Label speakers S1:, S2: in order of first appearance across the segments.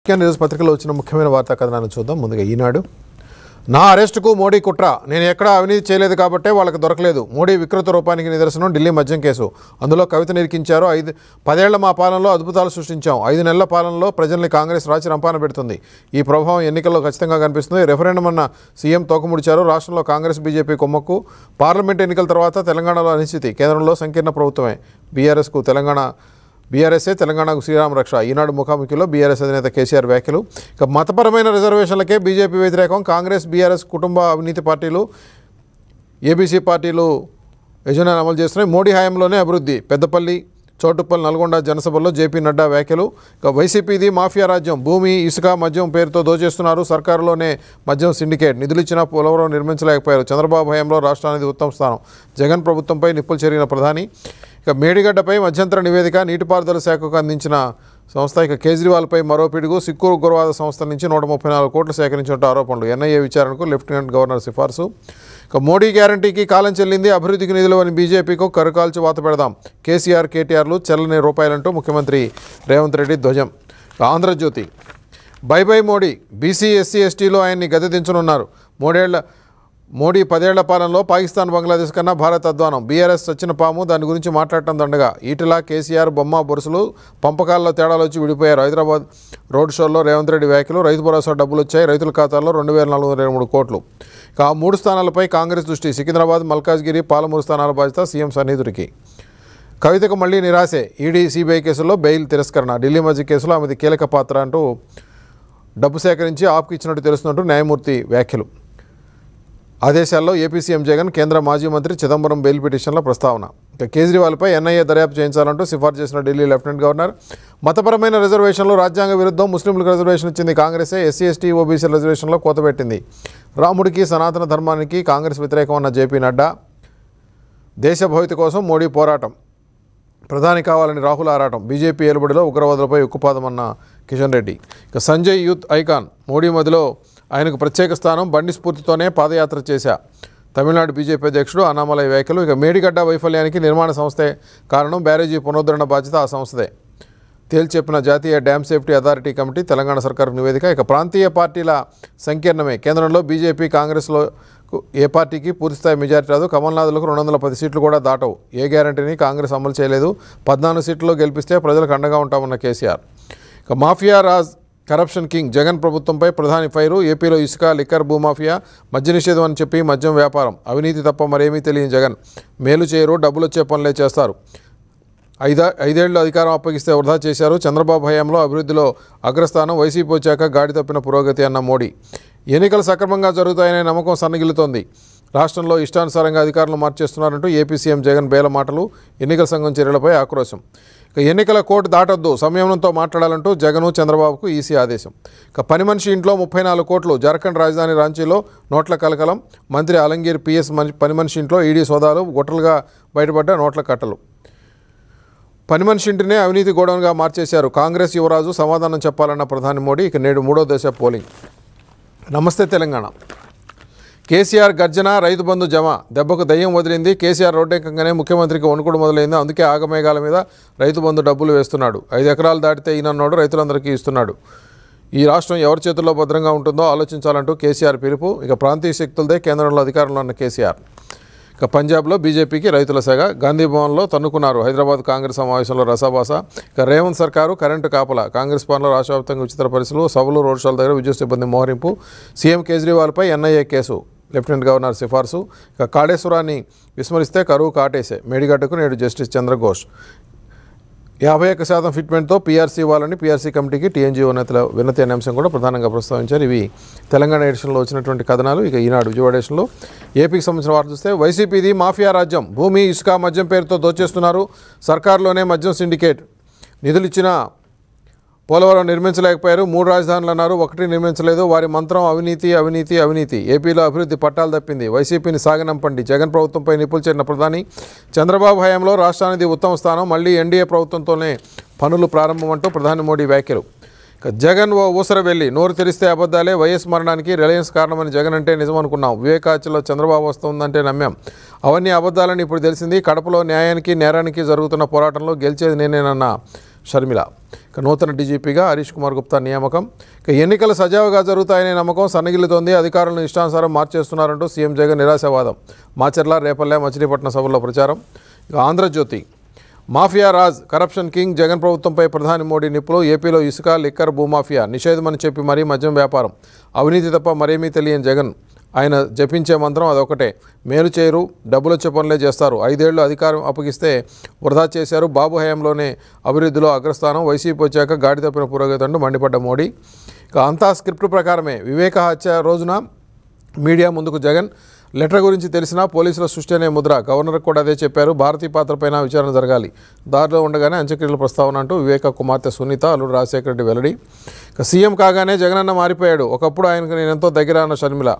S1: ముఖ్యంగా ఈరోజు పత్రికలో వచ్చిన ముఖ్యమైన వార్తా కథనాన్ని చూద్దాం ముందుగా ఈనాడు నా అరెస్టుకు మోడీ కుట్ర నేను ఎక్కడా అవినీతి చేయలేదు కాబట్టే వాళ్ళకి దొరకలేదు మోడీ వికృత రూపానికి నిదర్శనం ఢిల్లీ మద్యం కేసు అందులో కవిత నిరికించారు ఐదు పదేళ్ల మా పాలనలో అద్భుతాలు సృష్టించాం ఐదు నెలల పాలనలో ప్రజల్ని కాంగ్రెస్ రాచి రంపాన పెడుతుంది ఈ ప్రభావం ఎన్నికల్లో ఖచ్చితంగా కనిపిస్తుంది రెఫరెండం అన్న సీఎం తోకముడిచారు రాష్ట్రంలో కాంగ్రెస్ బీజేపీ కొమ్మక్కు పార్లమెంట్ ఎన్నికల తర్వాత తెలంగాణలో అనిశ్చితి కేంద్రంలో సంకీర్ణ ప్రభుత్వమే బీఆర్ఎస్కు తెలంగాణ బీఆర్ఎస్ఏ తెలంగాణకు శ్రీరామ రక్ష ఈనాడు ముఖాముఖిలో బీఆర్ఎస్ అధినేత కేసీఆర్ వ్యాఖ్యలు ఇక మతపరమైన రిజర్వేషన్లకే బీజేపీ వ్యతిరేకం కాంగ్రెస్ బీఆర్ఎస్ కుటుంబ అవినీతి పార్టీలు ఏబీసీ పార్టీలు యజనాన్ని అమలు చేస్తున్నాయి మోడీ హయాంలోనే అభివృద్ధి పెద్దపల్లి చౌటుప్పల్ నల్గొండ జనసభల్లో జేపీ నడ్డా వ్యాఖ్యలు ఇక వైసీపీది మాఫియా రాజ్యం భూమి ఇసుక మద్యం పేరుతో దోచేస్తున్నారు సర్కారులోనే మద్యం సిండికేట్ నిధులిచ్చినా పోలవరం నిర్మించలేకపోయారు చంద్రబాబు హయాంలో రాష్ట్రానికి ఉత్తమ స్థానం జగన్ ప్రభుత్వంపై నిప్పులు చెరిగిన ప్రధాని ఇక మేడిగడ్డపై మధ్యంతర నివేదిక నీటిపారుదల శాఖకు అందించిన సంస్థ ఇక కేజ్రీవాల్పై మరో పిడుగు సిక్కు ఉగ్రవాద సంస్థ నుంచి నూట ముప్పై నాలుగు కోట్లు సేకరించినట్టు ఆరోపణలు ఎన్ఐఏ విచారణకు లెఫ్టినెంట్ గవర్నర్ సిఫార్సు ఇక మోడీ గ్యారంటీకి కాలం చెల్లింది అభివృద్ధికి నిధులు అని బీజేపీకు కరుకాల్చి వాత పెడదాం కేసీఆర్ కేటీఆర్లు చెల్లని రూపాయలంటూ ముఖ్యమంత్రి రేవంత్ రెడ్డి ధ్వజం ఇక Andhrajyothi bye bye Modi BC SC ఎస్టీలో ఆయన్ని గద్దె దించనున్నారు మూడేళ్ల మోడీ పదేళ్ల పాలనలో పాకిస్తాన్ బంగ్లాదేశ్ కన్నా భారత్ అధ్వానం బీఆర్ఎస్ చచ్చిన పాము దాని గురించి మాట్లాడటం దండగా ఈటల కేసీఆర్ బొమ్మ బొరుసులు పంపకాల్లో తేడాలు వచ్చి విడిపోయారు హైదరాబాద్ రోడ్ షోలో రేవంత్ రెడ్డి వ్యాఖ్యలు రైతు భరోసా డబ్బులు వచ్చాయి రైతుల ఖాతాల్లో రెండు వేల నాలుగు వందల ఇరవై మూడు కోట్లు ఇక ఆ మూడు స్థానాలపై కాంగ్రెస్ దృష్టి సికింద్రాబాద్ మల్కాజ్గిరి పాలమూరు స్థానాల బాధ్యత సీఎం సన్నిధుడికి కవితకు మళ్లీ నిరాశే ఈడీ సిబిఐ కేసుల్లో బెయిల్ తిరస్కరణ ఢిల్లీ మధ్య కేసులో ఆమెది కీలక పాత్ర అంటూ డబ్బు సేకరించి ఆప్కి ఇచ్చినట్టు తెలుస్తున్నట్టు న్యాయమూర్తి వ్యాఖ్యలు ఆదేశాల్లో ఏపీ సీఎం జగన్ కేంద్ర మాజీ మంత్రి చిదంబరం బెయిల్ పిటిషన్ల ప్రస్తావన ఇక కేజ్రీవాల్పై ఎన్ఐఏ దర్యాప్తు చేయించాలంటూ సిఫార్సు చేసిన ఢిల్లీ లెఫ్టినెంట్ గవర్నర్ మతపరమైన రిజర్వేషన్లు రాజ్యాంగ విరుద్ధం ముస్లింలకు రిజర్వేషన్ ఇచ్చింది కాంగ్రెసే ఎస్సీ ఎస్టీ ఓబీసీ రిజర్వేషన్లో కోత పెట్టింది రాముడికి సనాతన ధర్మానికి కాంగ్రెస్ వ్యతిరేకం అన్న జేపీ నడ్డా దేశ భవిత కోసం మోడీ పోరాటం ప్రధాని కావాలని రాహుల్ ఆరాటం బీజేపీ ఏలుబడిలో ఉగ్రవాదులపై ఉక్కుపాదమన్న కిషన్ రెడ్డి ఇక సంజయ్ యూత్ ఐకాన్ మోడీ మదిలో ఆయనకు ప్రత్యేక స్థానం బండి స్ఫూర్తితోనే పాదయాత్ర చేశా తమిళనాడు బీజేపీ అధ్యక్షుడు అన్నామలై వ్యాఖ్యలు ఇక మేడిగడ్డ వైఫల్యానికి నిర్మాణ సంస్థే కారణం బ్యారేజీ పునరుద్ధరణ బాధ్యత ఆ సంస్థదే తేల్చెప్పిన జాతీయ dam safety authority committee Telangana సర్కారు నివేదిక ఇక ప్రాంతీయ పార్టీల సంకీర్ణమే కేంద్రంలో బీజేపీ కాంగ్రెస్లో ఏ పార్టీకి పూర్తిస్థాయి మెజారిటీ రాదు కమల్నాథులకు రెండు వందల పది సీట్లు కూడా దాటవు ఏ గ్యారంటీని కాంగ్రెస్ అమలు చేయలేదు పద్నాలుగు సీట్లలో గెలిపిస్తే ప్రజలకు అండగా ఉంటామన్న కేసీఆర్ ఇక మాఫియా రాజ్ కరప్షన్ కింగ్ జగన్ ప్రభుత్వంపై ప్రధాని ఫైరు ఏపీలో ఇసుక లిక్కర్ భూమాఫియా మద్య నిషేధం అని చెప్పి మద్యం వ్యాపారం అవినీతి తప్ప మరేమీ తెలియని జగన్ మేలు చేయరు డబ్బులు వచ్చే పనులే చేస్తారు ఐదా ఐదేళ్లు అధికారం అప్పగిస్తే వృధా చేశారు చంద్రబాబు హయాంలో అభివృద్ధిలో అగ్రస్థానం వైసీపీ వచ్చాక గాడి తప్పిన పురోగతి అన్న మోడీ ఎన్నికలు సక్రమంగా జరుగుతాయనే నమ్మకం సన్నగిల్లుతోంది రాష్ట్రంలో ఇష్టానుసారంగా అధికారులు మార్చేస్తున్నారంటూ ఏపీ సీఎం జగన్ బేల మాటలు ఎన్నికల సంఘం చర్యలపై ఆక్రోశం ఇక ఎన్నికల కోర్టు దాటొద్దు సంయమనంతో మాట్లాడాలంటూ జగను చంద్రబాబుకు ఈసీ ఆదేశం ఇక పని మనిషి ఇంట్లో ముప్పై నాలుగు కోట్లు జార్ఖండ్ రాజధాని రాంచీలో నోట్ల కలకలం మంత్రి అలంగీర్ పిఎస్ మని పని మనిషి ఇంట్లో ఈడీ సోదాలు గుట్టలుగా బయటపడ్డ నోట్ల కట్టలు పని మనిషి ఇంటినే అవినీతి గోడౌన్గా మార్చేశారు కాంగ్రెస్ యువరాజు సమాధానం చెప్పాలన్న ప్రధాని మోడీ ఇక నేడు మూడో దశ పోలింగ్ నమస్తే తెలంగాణ కేసీఆర్ గర్జన రైతు బంధు జమ దెబ్బకు దయ్యం వదిలింది కేసీఆర్ రోడ్డెక్కగానే ముఖ్యమంత్రికి వణుకుడు మొదలైంది అందుకే ఆగమేఘాల మీద రైతు బంధు డబ్బులు వేస్తున్నాడు ఐదు ఎకరాలు దాటితే ఈయనన్నాడు రైతులందరికీ ఇస్తున్నాడు ఈ రాష్ట్రం ఎవరి చేతుల్లో భద్రంగా ఉంటుందో ఆలోచించాలంటూ కేసీఆర్ పిలుపు ఇక ప్రాంతీయ శక్తులదే కేంద్రంలో అధికారంలో ఉన్న కేసీఆర్ ఇక పంజాబ్లో బీజేపీకి రైతుల సెగ గాంధీ భవన్లో తన్నుకున్నారు హైదరాబాద్ కాంగ్రెస్ సమావేశంలో రసాబాస ఇక రేవంత్ సర్కారు కరెంటు కాపల కాంగ్రెస్ పాలనలో రాష్ట్ర వ్యాప్తంగా ఉచిత పరిస్థితులు సభలు రోడ్ షోల దగ్గర విద్యుత్ సిబ్బంది మోహరింపు సీఎం కేజ్రీవాల్పై ఎన్ఐఏ కేసు లెఫ్టినెంట్ గవర్నర్ సిఫార్సు ఇక కాళేశ్వరాన్ని విస్మరిస్తే కరువు కాటేసే మేడిగడ్డకు నేడు జస్టిస్ చంద్రఘోష్ యాభై ఒక్క శాతం ఫిట్మెంట్తో పీఆర్సీ ఇవ్వాలని పీఆర్సీ కమిటీకి టీఎన్జీ ఉన్నతుల వినతి అనే అంశం కూడా ప్రధానంగా ప్రస్తావించారు ఇవి తెలంగాణ ఎడిషన్లో వచ్చినటువంటి కథనాలు ఇక ఈనాడు విజయవాడ ఎడిషన్లో ఏపీకి సంబంధించిన వార్త చూస్తే వైసీపీది మాఫియా రాజ్యం భూమి ఇసుక మద్యం పేరుతో దోచేస్తున్నారు సర్కారులోనే మద్యం సిండికేట్ నిధులు ఇచ్చిన పోలవరం నిర్మించలేకపోయారు మూడు రాజధానులు అన్నారు ఒకటి నిర్మించలేదు వారి మంత్రం అవినీతి అవినీతి అవినీతి ఏపీలో అభివృద్ధి పట్టాలు తప్పింది వైసీపీని సాగనంపండి జగన్ ప్రభుత్వంపై నిప్పులు చేరిన ప్రధాని చంద్రబాబు హయాంలో రాష్ట్రానికి ఉత్తమ స్థానం మళ్ళీ ఎన్డీఏ ప్రభుత్వంతోనే పనులు ప్రారంభమంటూ ప్రధాని మోడీ వ్యాఖ్యలు ఇక జగన్ ఓ ఊసర వెళ్ళి నోరు తెరిస్తే అబద్ధాలే వైఎస్ మరణానికి రిలయన్స్ కారణమని జగన్ అంటే నిజమనుకున్నాం వివేకాచలో చంద్రబాబు వస్తుందంటే నమ్మాం అవన్నీ అబద్ధాలని ఇప్పుడు తెలిసింది కడపలో న్యాయానికి నేరానికి జరుగుతున్న పోరాటంలో గెలిచేది నేనేనన్న షర్మిల ఇక నూతన డీజీపీగా హరీష్ కుమార్ గుప్తా నియామకం ఇక ఎన్నికలు సజావుగా జరుగుతాయనే నమ్మకం సన్నగిల్లుతోంది అధికారులను ఇష్టానుసారం మార్చేస్తున్నారంటూ సీఎం జగన్ నిరాశావాదం మాచర్ల రేపల్లె మచిలీపట్నం సభల్లో ప్రచారం ఇక ఆంధ్రజ్యోతి మాఫియా రాజ్ కరప్షన్ కింగ్ జగన్ ప్రభుత్వంపై ప్రధాని మోడీ నిప్పులు ఏపీలో ఇసుక లిక్కర్ భూమాఫియా నిషేధమని చెప్పి మరీ మద్యం వ్యాపారం అవినీతి తప్ప మరేమీ తెలియని జగన్ ఆయన జపించే మంత్రం అదొకటే మేలు చేయరు డబ్బులు వచ్చే పనులే చేస్తారు ఐదేళ్లు అధికారం అప్పగిస్తే వృధా చేశారు బాబు హయాంలోనే అభివృద్ధిలో అగ్రస్థానం వైసీపీ వచ్చాక గాడి తప్పిన పురోగతి అంటూ మండిపడ్డ మోడీ ఇక అంతా స్క్రిప్ట్ ప్రకారమే వివేక హత్య రోజున మీడియా ముందుకు జగన్ లెటర్ గురించి తెలిసినా పోలీసుల సృష్టి అనే ముద్ర గవర్నర్ కూడా అదే చెప్పారు భారతీయ పాత్రపైన విచారణ జరగాలి దారిలో ఉండగానే అంత్యక్రియల ప్రస్తావన అంటూ వివేక కుమార్తె సునీత అల్లుడు రాజశేఖర రెడ్డి వెల్లడి ఇక సీఎం కాగానే జగనన్న మారిపోయాడు ఒకప్పుడు ఆయనకు నేను ఎంతో దగ్గర అన్న షర్మిల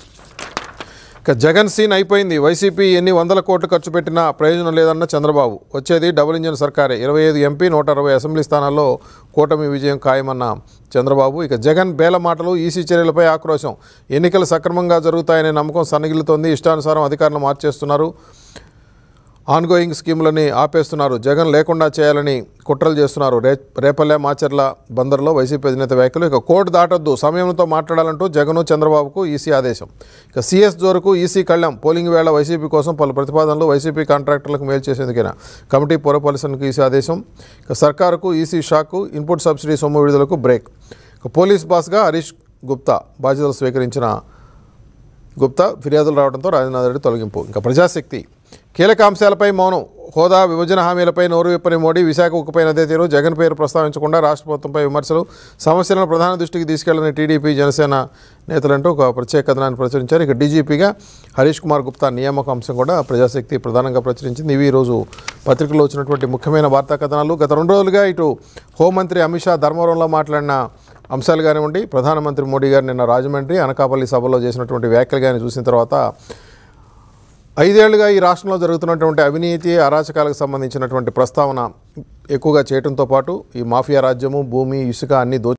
S1: ఇక జగన్ సీన్ అయిపోయింది వైసీపీ ఎన్ని వందల కోట్లు ఖర్చు పెట్టినా ప్రయోజనం లేదన్న చంద్రబాబు వచ్చేది డబుల్ ఇంజిన్ సర్కారే ఇరవై ఐదు ఎంపీ నూట అరవై అసెంబ్లీ స్థానాల్లో కూటమి విజయం ఖాయమన్న చంద్రబాబు ఇక జగన్ బేల మాటలు ఈసీ చర్యలపై ఆక్రోశం ఎన్నికలు సక్రమంగా జరుగుతాయనే నమ్మకం సన్నగిల్లుతోంది ఇష్టానుసారం అధికారులు మార్చేస్తున్నారు ఆన్గోయింగ్ స్కీములని ఆపేస్తున్నారు జగన్ లేకుండా చేయాలని కుట్రలు చేస్తున్నారు రే రేపల్లె మాచర్ల బందర్లో వైసీపీ అధినేత వ్యాఖ్యలు ఇక కోర్టు దాటొద్దు సమయంతో మాట్లాడాలంటూ జగన్ చంద్రబాబుకు ఈసీ ఆదేశం ఇక సీఎస్ జోరుకు ఈసీ కళ్యాణ్ పోలింగ్ వేళ వైసీపీ కోసం పలు ప్రతిపాదనలు వైసీపీ కాంట్రాక్టర్లకు మేలు చేసేందుకైనా కమిటీ పురపరిశీలనకు ఈసీ ఆదేశం ఇక సర్కారుకు ఈసీ షాకు ఇన్పుట్ సబ్సిడీ సొమ్ము విడుదలకు బ్రేక్ ఇక పోలీస్ బాస్గా హరీష్ గుప్తా బాధ్యతలు స్వీకరించిన గుప్తా ఫిర్యాదులు రావడంతో రాజేంద్ర రెడ్డి తొలగింపు ఇంకా ప్రజాశక్తి కీలక అంశాలపై మౌనం హోదా విభజన హామీలపై నోరు విప్పని మోడీ విశాఖ ఉక్కుపై అదే తీరు జగన్ పేరు ప్రస్తావించకుండా రాష్ట్ర ప్రభుత్వంపై విమర్శలు సమస్యలను ప్రధాన దృష్టికి తీసుకెళ్లని టీడీపీ జనసేన నేతలంటూ ఒక ప్రత్యేక కథనాన్ని ప్రచురించారు ఇక డీజీపీగా హరీష్ కుమార్ గుప్తా నియామక అంశం కూడా ప్రజాశక్తి ప్రధానంగా ప్రచురించింది ఇవి ఈరోజు పత్రికల్లో వచ్చినటువంటి ముఖ్యమైన వార్తా కథనాలు గత రెండు రోజులుగా ఇటు హోంమంత్రి అమిత్ షా ధర్మవరంలో మాట్లాడిన అంశాలు కానివ్వండి ప్రధానమంత్రి మోడీ గారు నిన్న రాజమండ్రి అనకాపల్లి సభలో చేసినటువంటి వ్యాఖ్యలు కానీ చూసిన తర్వాత ఐదేళ్లుగా ఈ రాష్ట్రంలో జరుగుతున్నటువంటి అవినీతి అరాచకాలకు సంబంధించినటువంటి ప్రస్తావన ఎక్కువగా చేయడంతో పాటు ఈ మాఫియా రాజ్యము భూమి ఇసుక అన్ని దో